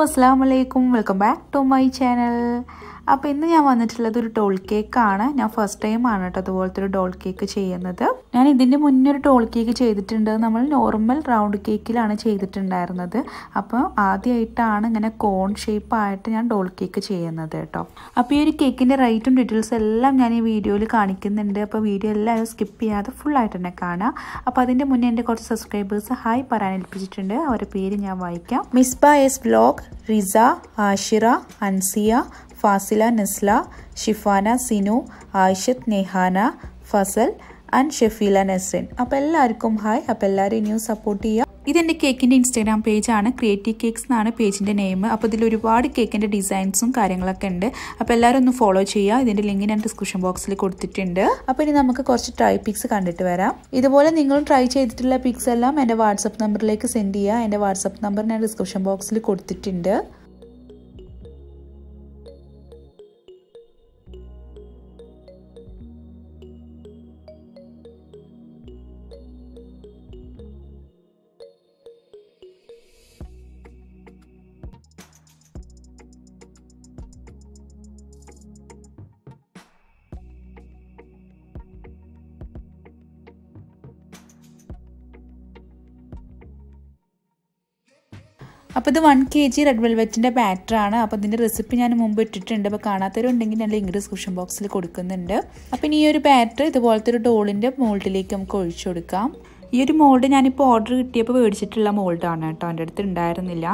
അസ്സാം വലൈക്കും welcome back to my channel അപ്പോൾ ഇന്ന് ഞാൻ വന്നിട്ടുള്ളത് ഒരു ഡോൾ കേക്കാണ് ഞാൻ ഫസ്റ്റ് ടൈം ആണ് കേട്ടോ അതുപോലത്തെ ഒരു ഡോൾ കേക്ക് ചെയ്യുന്നത് ഞാൻ ഇതിൻ്റെ മുന്നേ ഒരു ഡോൾ കേക്ക് ചെയ്തിട്ടുണ്ട് നമ്മൾ നോർമൽ റൗണ്ട് കേക്കിലാണ് ചെയ്തിട്ടുണ്ടായിരുന്നത് അപ്പോൾ ആദ്യമായിട്ടാണ് ഇങ്ങനെ കോൺ ഷേപ്പ് ആയിട്ട് ഞാൻ ഡോൾ കേക്ക് ചെയ്യുന്നത് കേട്ടോ അപ്പോൾ ഈ ഒരു കേക്കിൻ്റെ റേറ്റും ഡീറ്റെയിൽസ് എല്ലാം ഞാൻ ഈ വീഡിയോയിൽ കാണിക്കുന്നുണ്ട് അപ്പോൾ വീഡിയോ എല്ലാവരും സ്കിപ്പ് ചെയ്യാതെ ഫുള്ളായിട്ട് തന്നെ കാണാം അപ്പോൾ അതിൻ്റെ മുന്നേ എൻ്റെ കുറച്ച് സബ്സ്ക്രൈബേഴ്സ് ഹായ് പറയാൻ ഏൽപ്പിച്ചിട്ടുണ്ട് അവരുടെ പേര് ഞാൻ വായിക്കാം Misba S vlog Riza Ashira Ansiya Fasila Nasla Shifana Sinu Ayishath Nehana Fasal and Shefeela Nasrin അപ്പോൾ എല്ലാവർക്കും ഹായ് അപ്പോൾ എല്ലാവരും ഇനിയും സപ്പോർട്ട് ചെയ്യുക ഇതെൻ്റെ കേക്കിൻ്റെ ഇൻസ്റ്റാഗ്രാം പേജാണ് ക്രിയേറ്റീവ് കേക്ക്സ് എന്നാണ് പേജിൻ്റെ നെയിം അപ്പോൾ ഇതിൽ ഒരുപാട് കേക്കിൻ്റെ ഡിസൈൻസും കാര്യങ്ങളൊക്കെ ഉണ്ട് അപ്പോൾ എല്ലാവരും ഒന്ന് ഫോളോ ചെയ്യുക ഇതിൻ്റെ ലിങ്ക് ഞാൻ ഡിസ്ക്രിപ്ഷൻ ബോക്സിൽ കൊടുത്തിട്ടുണ്ട് അപ്പോൾ ഇനി നമുക്ക് കുറച്ച് ട്രൈ പിക്സ് കണ്ടിട്ട് വരാം ഇതുപോലെ നിങ്ങളും ട്രൈ ചെയ്തിട്ടുള്ള പിക്സ് എല്ലാം എൻ്റെ വാട്സപ്പ് നമ്പറിലേക്ക് സെൻഡ് ചെയ്യുക എൻ്റെ വാട്സപ്പ് നമ്പർ ഞാൻ ഡിസ്ക്രിപ്ഷൻ ബോക്സിൽ കൊടുത്തിട്ടുണ്ട് അപ്പോൾ ഇത് വൺ കെ ജി റെഡ് വെൽവെറ്റിൻ്റെ ബാറ്ററാണ് അപ്പോൾ ഇതിൻ്റെ റെസിപ്പി ഞാൻ മുമ്പ് ഇട്ടിട്ടുണ്ട് അപ്പോൾ കാണാത്തവരുണ്ടെങ്കിൽ ഞാൻ ലിങ്ക് ഡിസ്ക്രിപ്ഷൻ ബോക്സിൽ കൊടുക്കുന്നുണ്ട് അപ്പോൾ ഇനി ഈ ഒരു ബാറ്റർ ഇതുപോലത്തെ ഒരു ഡോളിൻ്റെ മോൾഡിലേക്ക് നമുക്ക് ഒഴിച്ചു കൊടുക്കാം ഈ ഒരു മോൾഡ് ഞാനിപ്പോൾ ഓർഡർ കിട്ടിയപ്പോൾ മേടിച്ചിട്ടുള്ള മോൾഡാണ് കേട്ടോ എൻ്റെ അടുത്ത് ഉണ്ടായിരുന്നില്ല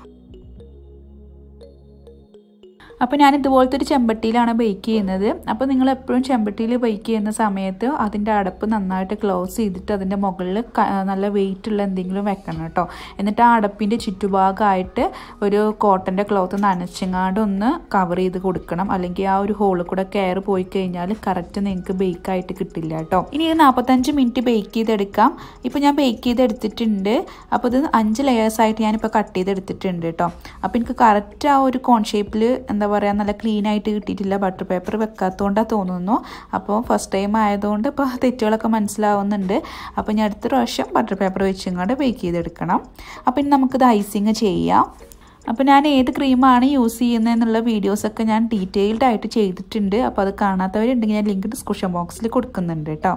അപ്പോൾ ഞാൻ ഇതുപോലത്തെ ഒരു ചെമ്പട്ടിയിലാണ് ബേക്ക് ചെയ്യുന്നത് അപ്പോൾ നിങ്ങൾ എപ്പോഴും ചെമ്പട്ടിയിൽ ബേക്ക് ചെയ്യുന്ന സമയത്ത് അതിൻ്റെ അടപ്പ് നന്നായിട്ട് ക്ലോസ് ചെയ്തിട്ട് അതിൻ്റെ മുകളിൽ നല്ല വെയിറ്റ് ഉള്ള എന്തെങ്കിലും വെക്കണം കേട്ടോ എന്നിട്ട് ആ അടപ്പിൻ്റെ ചുറ്റുഭാഗമായിട്ട് ഒരു കോട്ടൻ്റെ ക്ലോത്ത് നനച്ചങ്ങാണ്ട് ഒന്ന് കവർ ചെയ്ത് കൊടുക്കണം അല്ലെങ്കിൽ ആ ഒരു ഹോളിൽ കൂടെ കെയർ പോയി കഴിഞ്ഞാൽ കറക്റ്റ് നിങ്ങൾക്ക് ബേക്ക് ആയിട്ട് കിട്ടില്ല കേട്ടോ ഇനി ഇത് നാൽപ്പത്തഞ്ച് മിനിറ്റ് ബേക്ക് ചെയ്തെടുക്കാം ഇപ്പോൾ ഞാൻ ബേക്ക് ചെയ്തെടുത്തിട്ടുണ്ട് അപ്പോൾ ഇത് അഞ്ച് ലെയേഴ്സ് ആയിട്ട് ഞാനിപ്പോൾ കട്ട് ചെയ്തെടുത്തിട്ടുണ്ട് കേട്ടോ അപ്പോൾ എനിക്ക് കറക്റ്റ് ആ ഒരു കോൺ ഷേപ്പിൽ എന്താ പറയുക നല്ല ക്ലീൻ ആയിട്ട് കിട്ടിയിട്ടില്ല ബട്ടർ പേപ്പർ വെക്കാത്തതുകൊണ്ടാണ് തോന്നുന്നു അപ്പോൾ ഫസ്റ്റ് ടൈം ആയതുകൊണ്ട് ഇപ്പോൾ തെറ്റുകളൊക്കെ മനസ്സിലാവുന്നുണ്ട് അപ്പോൾ ഞാൻ അടുത്ത പ്രാവശ്യം ബട്ടർ പേപ്പർ വെച്ചിങ്ങോട്ട് ബേക്ക് ചെയ്തെടുക്കണം അപ്പോൾ ഇനി നമുക്കിത് ഐസിങ് ചെയ്യാം അപ്പോൾ ഞാൻ ഏത് ക്രീമാണ് യൂസ് ചെയ്യുന്നതെന്നുള്ള വീഡിയോസൊക്കെ ഞാൻ ഡീറ്റെയിൽഡ് ആയിട്ട് ചെയ്തിട്ടുണ്ട് അപ്പോൾ അത് കാണാത്തവരുണ്ടെങ്കിൽ ഞാൻ ലിങ്ക് ഡിസ്ക്രിപ്ഷൻ ബോക്സിൽ കൊടുക്കുന്നുണ്ട് കേട്ടോ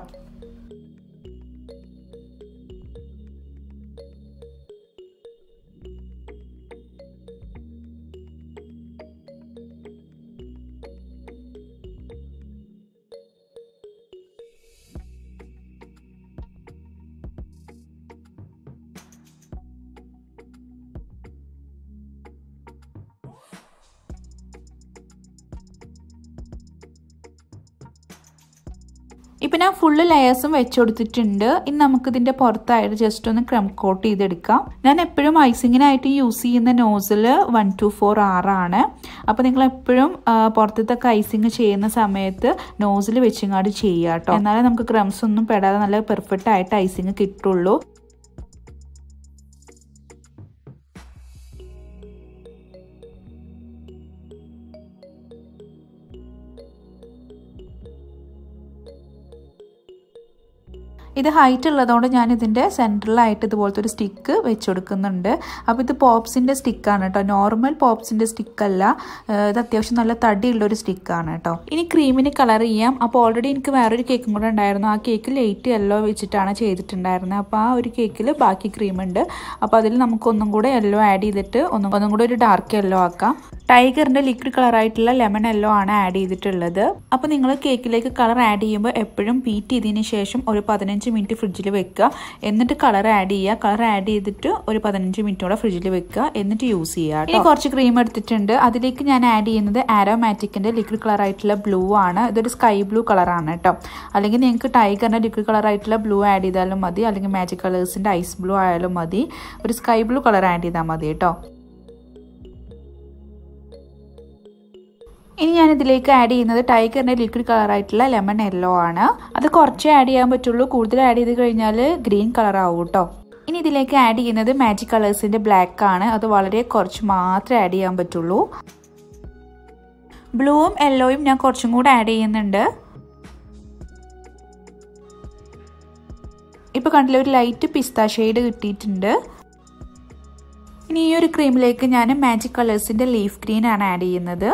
ഇപ്പം ഞാൻ ഫുള്ള് ലെയേഴ്സും വെച്ച് കൊടുത്തിട്ടുണ്ട് ഇനി നമുക്കിതിൻ്റെ പുറത്തായിട്ട് ജസ്റ്റ് ഒന്ന് ക്രം കോട്ട് ചെയ്തെടുക്കാം ഞാൻ എപ്പോഴും ഐസിങ്ങിനായിട്ട് യൂസ് ചെയ്യുന്ന നോസിൽ വൺ ടു ഫോർ ആറാണ് അപ്പോൾ നിങ്ങൾ എപ്പോഴും പുറത്തത്തൊക്കെ ഐസിങ് ചെയ്യുന്ന സമയത്ത് നോസിൽ വെച്ചിങ്ങാട് ചെയ്യുക കേട്ടോ എന്നാലേ നമുക്ക് ക്രംസ് ഒന്നും പെടാതെ നല്ല പെർഫെക്റ്റ് ആയിട്ട് ഐസിങ് കിട്ടുള്ളൂ ഇത് ഹൈറ്റ് ഉള്ളതുകൊണ്ട് ഞാൻ ഇതിൻ്റെ സെൻറ്ററിലായിട്ട് ഇതുപോലത്തെ ഒരു സ്റ്റിക്ക് വെച്ച് കൊടുക്കുന്നുണ്ട് അപ്പോൾ ഇത് പോപ്സിൻ്റെ സ്റ്റിക്കാണ് കേട്ടോ നോർമൽ പോപ്സിൻ്റെ സ്റ്റിക്കല്ല ഇത് അത്യാവശ്യം നല്ല തടിയുള്ള ഒരു സ്റ്റിക്കാണ് കേട്ടോ ഇനി ക്രീമിന് കളർ ചെയ്യാം അപ്പോൾ ഓൾറെഡി എനിക്ക് വേറൊരു കേക്കും കൂടെ ഉണ്ടായിരുന്നു ആ കേക്ക് ലൈറ്റ് യെല്ലോ വെച്ചിട്ടാണ് ചെയ്തിട്ടുണ്ടായിരുന്നത് അപ്പോൾ ആ ഒരു കേക്കിൽ ബാക്കി ക്രീം ഉണ്ട് അപ്പോൾ അതിൽ നമുക്ക് ഒന്നും കൂടെ യെല്ലോ ആഡ് ചെയ്തിട്ട് ഒന്നും ഒന്നും കൂടെ ഒരു ഡാർക്ക് യെല്ലോ ആക്കാം ടൈഗറിൻ്റെ ലിക്വിഡ് കളറായിട്ടുള്ള ലെമൺ യെല്ലോ ആണ് ആഡ് ചെയ്തിട്ടുള്ളത് അപ്പോൾ നിങ്ങൾ കേക്കിലേക്ക് കളർ ആഡ് ചെയ്യുമ്പോൾ എപ്പോഴും ബീറ്റ് ചെയ്തതിന് ശേഷം ഒരു പതിനഞ്ച് മിനിറ്റ് ഫ്രിഡ്ജിൽ വെക്കുക എന്നിട്ട് കളർ ആഡ് ചെയ്യുക കളർ ആഡ് ചെയ്തിട്ട് ഒരു പതിനഞ്ച് മിനിറ്റ് കൂടെ ഫ്രിഡ്ജിൽ വെക്കുക എന്നിട്ട് യൂസ് ചെയ്യുക ഇനി കുറച്ച് ക്രീം എടുത്തിട്ടുണ്ട് അതിലേക്ക് ഞാൻ ആഡ് ചെയ്യുന്നത് ആരോമാറ്റിക്കിൻ്റെ ലിക്വിഡ് കളർ ആയിട്ടുള്ള ബ്ലൂ ആണ് ഇതൊരു സ്കൈ ബ്ലൂ കളറാണ് കേട്ടോ അല്ലെങ്കിൽ നിങ്ങൾക്ക് ടൈഗറിൻ്റെ ലിക്വിഡ് കളർ ആയിട്ടുള്ള ബ്ലൂ ആഡ് ചെയ്താലും മതി അല്ലെങ്കിൽ മാജിക് കളേഴ്സിൻ്റെ ഐസ് ബ്ലൂ ആയാലും മതി ഒരു സ്കൈ ബ്ലൂ കളർ ആഡ് ചെയ്താൽ മതി കേട്ടോ ഇനി ഞാൻ ഇതിലേക്ക് ആഡ് ചെയ്യുന്നത് ടൈഗറിൻ്റെ ലിക്വിഡ് കളറായിട്ടുള്ള ലെമൺ യെല്ലോ ആണ് അത് കുറച്ചേ ആഡ് ചെയ്യാൻ പറ്റുള്ളൂ കൂടുതൽ ആഡ് ചെയ്ത് കഴിഞ്ഞാൽ ഗ്രീൻ കളർ ആവും കേട്ടോ ഇനി ഇതിലേക്ക് ആഡ് ചെയ്യുന്നത് മാജിക് കളേഴ്സിൻ്റെ ബ്ലാക്ക് ആണ് അത് വളരെ കുറച്ച് മാത്രമേ ആഡ് ചെയ്യാൻ പറ്റുള്ളൂ ബ്ലൂവും യെല്ലോയും ഞാൻ കുറച്ചും കൂടെ ആഡ് ചെയ്യുന്നുണ്ട് ഇപ്പോൾ കണ്ടില്ല ഒരു ലൈറ്റ് പിസ്ത ഷെയ്ഡ് കിട്ടിയിട്ടുണ്ട് ഇനി ഈ ഒരു ക്രീമിലേക്ക് ഞാൻ മാജിക് കളേഴ്സിൻ്റെ ലീഫ് ഗ്രീൻ ആണ് ആഡ് ചെയ്യുന്നത്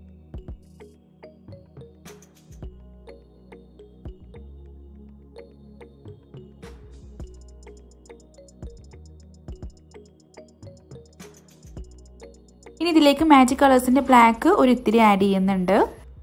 ഇനി ഇതിലേക്ക് മാജിക് കളേഴ്സിൻ്റെ ബ്ലാക്ക് ഒരു ഇത്തിരി ആഡ് ചെയ്യുന്നുണ്ട്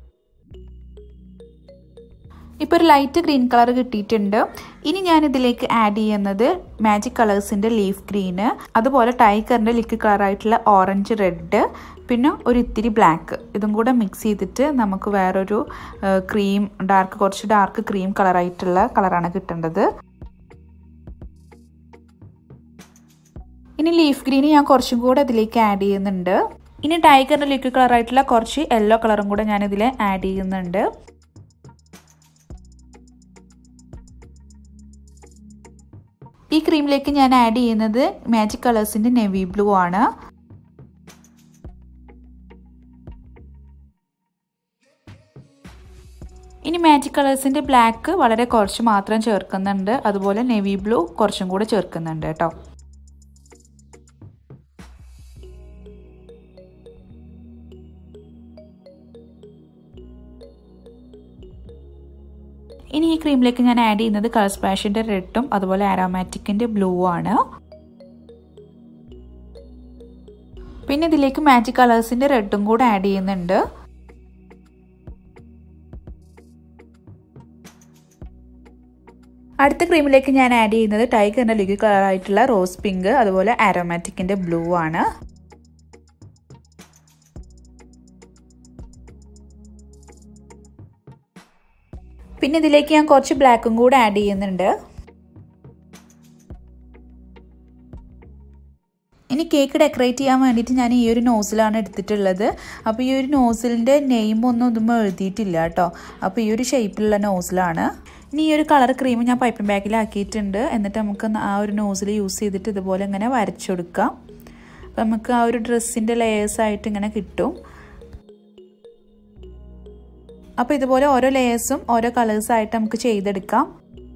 ഇപ്പോൾ ഒരു ലൈറ്റ് ഗ്രീൻ കളർ കിട്ടിയിട്ടുണ്ട് ഇനി ഞാൻ ഇതിലേക്ക് ആഡ് ചെയ്യുന്നത് മാജിക് കളേഴ്സിൻ്റെ ലീഫ് ഗ്രീന് അതുപോലെ ടൈഗറിൻ്റെ ലിക്വിഡ് കളറായിട്ടുള്ള ഓറഞ്ച് റെഡ് പിന്നെ ഒരു ഇത്തിരി ബ്ലാക്ക് ഇതും കൂടെ മിക്സ് ചെയ്തിട്ട് നമുക്ക് വേറൊരു ക്രീം ഡാർക്ക് കുറച്ച് ഡാർക്ക് ക്രീം കളറായിട്ടുള്ള കളറാണ് കിട്ടേണ്ടത് ഇനി ലീഫ് ഗ്രീൻ ഞാൻ കുറച്ചും കൂടെ ഇതിലേക്ക് ആഡ് ചെയ്യുന്നുണ്ട് ഇനി ടൈഗറിൻ്റെ ലിക്വിഡ് കളറായിട്ടുള്ള കുറച്ച് യെല്ലോ കളറും കൂടെ ഞാൻ ഇതിൽ ആഡ് ചെയ്യുന്നുണ്ട് ഈ ക്രീമിലേക്ക് ഞാൻ ആഡ് ചെയ്യുന്നത് മാജിക് കളേഴ്സിൻ്റെ നെവി ബ്ലൂ ആണ് ഇനി മാജിക് കളേഴ്സിൻ്റെ ബ്ലാക്ക് വളരെ കുറച്ച് മാത്രം ചേർക്കുന്നുണ്ട് അതുപോലെ നെവി ബ്ലൂ കുറച്ചും കൂടെ ചേർക്കുന്നുണ്ട് കേട്ടോ ഇനി ഈ ക്രീമിലേക്ക് ഞാൻ ആഡ് ചെയ്യുന്നത് കളർ സ്പ്ലാഷിൻ്റെ റെഡും അതുപോലെ ആരോമാറ്റിക്കിൻ്റെ ബ്ലൂ ആണ് പിന്നെ ഇതിലേക്ക് മാജിക് കളേഴ്സിൻ്റെ റെഡും കൂടെ ആഡ് ചെയ്യുന്നുണ്ട് അടുത്ത ക്രീമിലേക്ക് ഞാൻ ആഡ് ചെയ്യുന്നത് ടൈഗറിൻ്റെ ലിക്വിഡ് കളറായിട്ടുള്ള റോസ് പിങ്ക് അതുപോലെ ആരോമാറ്റിക്കിൻ്റെ ബ്ലൂ ആണ് പിന്നെ ഇതിലേക്ക് ഞാൻ കുറച്ച് ബ്ലാക്കും കൂടെ ആഡ് ചെയ്യുന്നുണ്ട് ഇനി കേക്ക് ഡെക്കറേറ്റ് ചെയ്യാൻ വേണ്ടിയിട്ട് ഞാൻ ഈ ഒരു നോസിലാണ് എടുത്തിട്ടുള്ളത് അപ്പോൾ ഈ ഒരു നോസിലിൻ്റെ നെയിം ഒന്നും ഇതുമ്പോൾ എഴുതിയിട്ടില്ല കേട്ടോ അപ്പോൾ ഈ ഒരു ഷേപ്പിലുള്ള നോസിലാണ് ഇനി ഈ ഒരു കളർ ക്രീം ഞാൻ പൈപ്പിംഗ് ബാഗിലാക്കിയിട്ടുണ്ട് എന്നിട്ട് നമുക്ക് ആ ഒരു നോസിൽ യൂസ് ചെയ്തിട്ട് ഇതുപോലെ ഇങ്ങനെ വരച്ചെടുക്കാം അപ്പോൾ നമുക്ക് ആ ഒരു ഡ്രസ്സിൻ്റെ ലെയേഴ്സായിട്ട് ഇങ്ങനെ കിട്ടും അപ്പോൾ ഇതുപോലെ ഓരോ ലെയേഴ്സും ഓരോ കളേഴ്സായിട്ട് നമുക്ക് ചെയ്തെടുക്കാം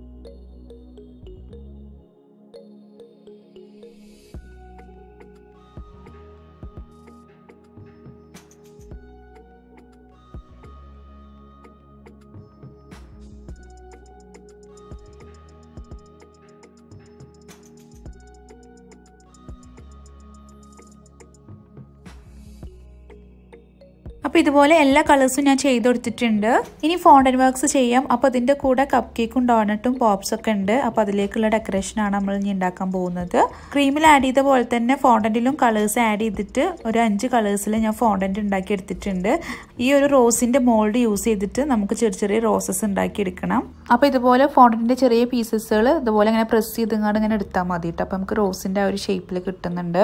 അപ്പോൾ ഇതുപോലെ എല്ലാ കളേഴ്സും ഞാൻ ചെയ്ത് കൊടുത്തിട്ടുണ്ട് ഇനി ഫോണ്ടൻ വർക്ക്സ് ചെയ്യാം അപ്പോൾ അതിൻ്റെ കൂടെ കപ്പ് കേക്കും ഡോണട്ടും പോപ്സ് ഒക്കെ ഉണ്ട് അപ്പോൾ അതിലേക്കുള്ള ഡെക്കറേഷനാണ് നമ്മൾ ഇനി ഉണ്ടാക്കാൻ പോകുന്നത് ക്രീമിൽ ആഡ് ചെയ്ത പോലെ തന്നെ ഫോണ്ടൻറ്റിലും കളേഴ്സ് ആഡ് ചെയ്തിട്ട് ഒരു അഞ്ച് കളേഴ്സിൽ ഞാൻ ഫോണ്ടൻറ്റ് ഉണ്ടാക്കി എടുത്തിട്ടുണ്ട് ഈ ഒരു റോസിൻ്റെ മോൾഡ് യൂസ് ചെയ്തിട്ട് നമുക്ക് ചെറിയ ചെറിയ റോസസ് ഉണ്ടാക്കി എടുക്കണം അപ്പോൾ ഇതുപോലെ ഫോണ്ടൻറ്റിൻ്റെ ചെറിയ പീസസുകൾ ഇതുപോലെ ഇങ്ങനെ പ്രസ് ചെയ്തിങ്ങാണ്ട് ഇങ്ങനെ എടുത്താൽ മതി കേട്ടോ അപ്പോൾ നമുക്ക് റോസിൻ്റെ ആ ഒരു ഷേപ്പിൽ കിട്ടുന്നുണ്ട്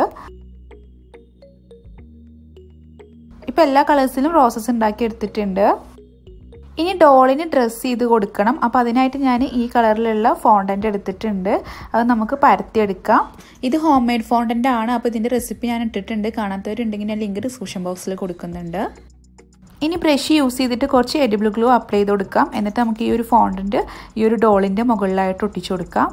ഇപ്പോൾ എല്ലാ കളേഴ്സിലും റോസസ് ഉണ്ടാക്കി എടുത്തിട്ടുണ്ട് ഇനി ഡോളിന് ഡ്രസ്സ് ചെയ്ത് കൊടുക്കണം അപ്പോൾ അതിനായിട്ട് ഞാൻ ഈ കളറിലുള്ള ഫോണ്ടൻ്റ് എടുത്തിട്ടുണ്ട് അത് നമുക്ക് പരത്തിയെടുക്കാം ഇത് ഹോം മെയ്ഡ് ഫോണ്ടൻ്റ് ആണ് അപ്പോൾ ഇതിൻ്റെ റെസിപ്പി ഞാൻ ഇട്ടിട്ടുണ്ട് കാണാത്തവരുണ്ടെങ്കിൽ ഞാൻ ലിങ്ക് ഡിസ്ക്രിപ്ഷൻ ബോക്സിൽ കൊടുക്കുന്നുണ്ട് ഇനി ബ്രഷ് യൂസ് ചെയ്തിട്ട് കുറച്ച് എഡിബിൾ ഗ്ലൂ അപ്ലൈ ചെയ്ത് കൊടുക്കാം എന്നിട്ട് നമുക്ക് ഈ ഒരു ഫോണ്ടൻ്റ് ഈ ഒരു ഡോളിൻ്റെ മുകളിലായിട്ട് ഒട്ടിച്ചു കൊടുക്കാം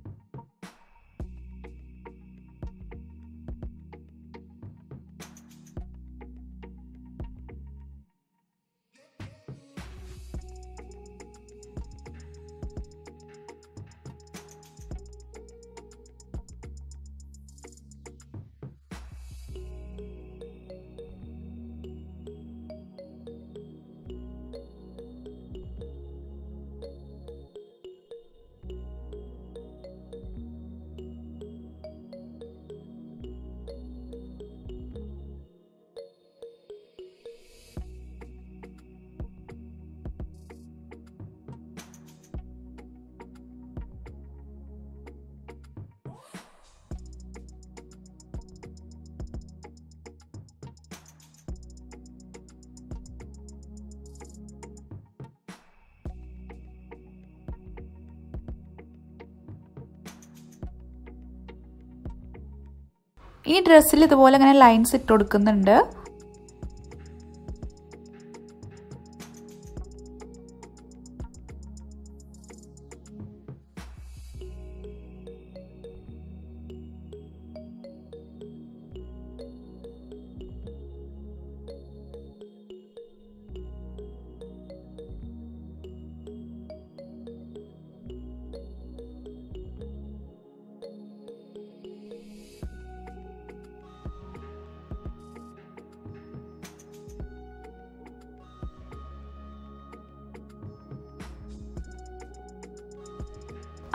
ഈ ഡ്രസ്സിൽ ഇതുപോലെ ഇങ്ങനെ ലൈൻസ് ഇട്ട് കൊടുക്കുന്നുണ്ട്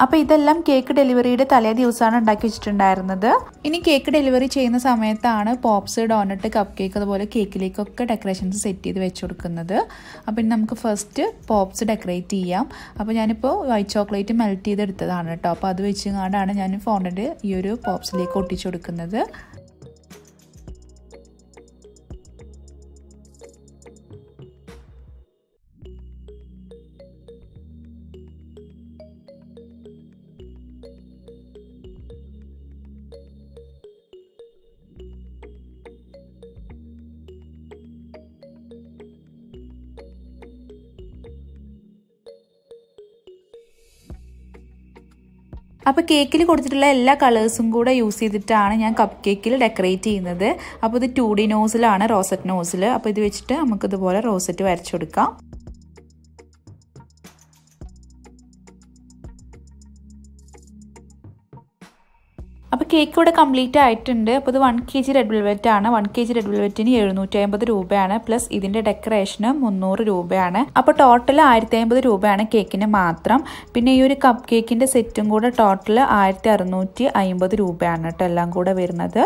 അപ്പോൾ ഇതെല്ലാം കേക്ക് ഡെലിവറിയുടെ തലേ ദിവസമാണ് ഉണ്ടാക്കി വെച്ചിട്ടുണ്ടായിരുന്നത് ഇനി കേക്ക് ഡെലിവറി ചെയ്യുന്ന സമയത്താണ് പോപ്സ് ഡോനട്ട് കപ്പ് കേക്ക് അതുപോലെ കേക്കിലേക്കൊക്കെ ഡെക്കറേഷൻസ് സെറ്റ് ചെയ്ത് വെച്ച് കൊടുക്കുന്നത് അപ്പോൾ ഇനി നമുക്ക് ഫസ്റ്റ് പോപ്സ് ഡെക്കറേറ്റ് ചെയ്യാം അപ്പോൾ ഞാനിപ്പോൾ വൈറ്റ് ചോക്ലേറ്റ് മെൽറ്റ് ചെയ്തെടുത്തതാണ് കേട്ടോ അപ്പോൾ അത് വെച്ചുകൊണ്ടാണ് ഞാൻ ഫോണ്ടൻറ്റ് ഈ ഒരു പോപ്സിലേക്ക് ഒട്ടിച്ചു കൊടുക്കുന്നത് അപ്പോൾ കേക്കിൽ കൊടുത്തിട്ടുള്ള എല്ലാ കളേഴ്സും കൂടെ യൂസ് ചെയ്തിട്ടാണ് ഞാൻ കപ്പ് കേക്കിൽ ഡെക്കറേറ്റ് ചെയ്യുന്നത് അപ്പോൾ ഇത് ടു ഡി നോസിലാണ് റോസറ്റ് നോസിൽ അപ്പോൾ ഇത് വെച്ചിട്ട് നമുക്ക് ഇതുപോലെ റോസറ്റ് വരച്ചു കൊടുക്കാം അപ്പോൾ കേക്ക് ഇവിടെ കംപ്ലീറ്റ് ആയിട്ടുണ്ട് അപ്പോൾ ഇത് one K G red velvet ആണ് വൺ കെ ജി റെഡ് വെൽവെറ്റിന് എഴുന്നൂറ്റി അമ്പത് രൂപയാണ് പ്ലസ് ഇതിൻ്റെ ഡെക്കറേഷന് മുന്നൂറ് രൂപയാണ് അപ്പോൾ ടോട്ടൽ ആയിരത്തി അമ്പത് രൂപയാണ് കേക്കിന് മാത്രം പിന്നെ ഈ ഒരു കപ്പ് കേക്കിൻ്റെ സെറ്റും കൂടെ ടോട്ടൽ ആയിരത്തി അറുന്നൂറ്റി അമ്പത് രൂപയാണ് കേട്ടോ എല്ലാം കൂടെ വരുന്നത്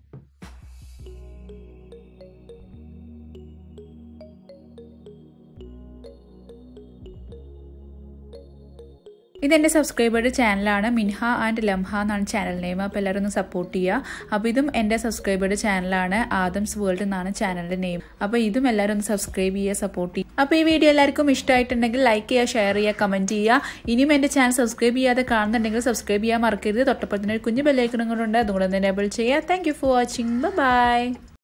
ഇതെൻ്റെ സബ്സ്ക്രൈബറുടെ ചാനലാണ് മിൻഹ ആൻഡ് ലംഹ എന്നാണ് ചാനൽ നെയിം അപ്പോൾ എല്ലാവരും ഒന്ന് സപ്പോർട്ട് ചെയ്യുക അപ്പോൾ ഇതും എൻ്റെ സബ്സ്ക്രൈബറുടെ ചാനലാണ് ആദംസ് വേൾഡ് എന്നാണ് ചാനലിൻ്റെ നെയിം അപ്പോൾ ഇതും എല്ലാവരും ഒന്ന് സബ്സ്ക്രൈബ് ചെയ്യുക സപ്പോർട്ട് ചെയ്യുക അപ്പോൾ ഈ വീഡിയോ എല്ലാവർക്കും ഇഷ്ടമായിട്ടുണ്ടെങ്കിൽ ലൈക്ക് ചെയ്യുക ഷെയർ ചെയ്യുക കമൻറ്റ് ചെയ്യുക ഇനിയും എൻ്റെ ചാനൽ സബ്സ്ക്രൈബ് ചെയ്യാതെ കാണുന്നുണ്ടെങ്കിൽ സബ്സ്ക്രൈബ് ചെയ്യാൻ മറക്കരുത് തൊട്ടപ്പുറത്തിന് ഒരു കുഞ്ഞു ബെല്ലൈക്കണും കൂടെ ഉണ്ട് അതുകൊണ്ട് ഒന്ന് എനേബിൾ ചെയ്യുക താങ്ക് ഫോർ വാച്ചിങ് ബൈ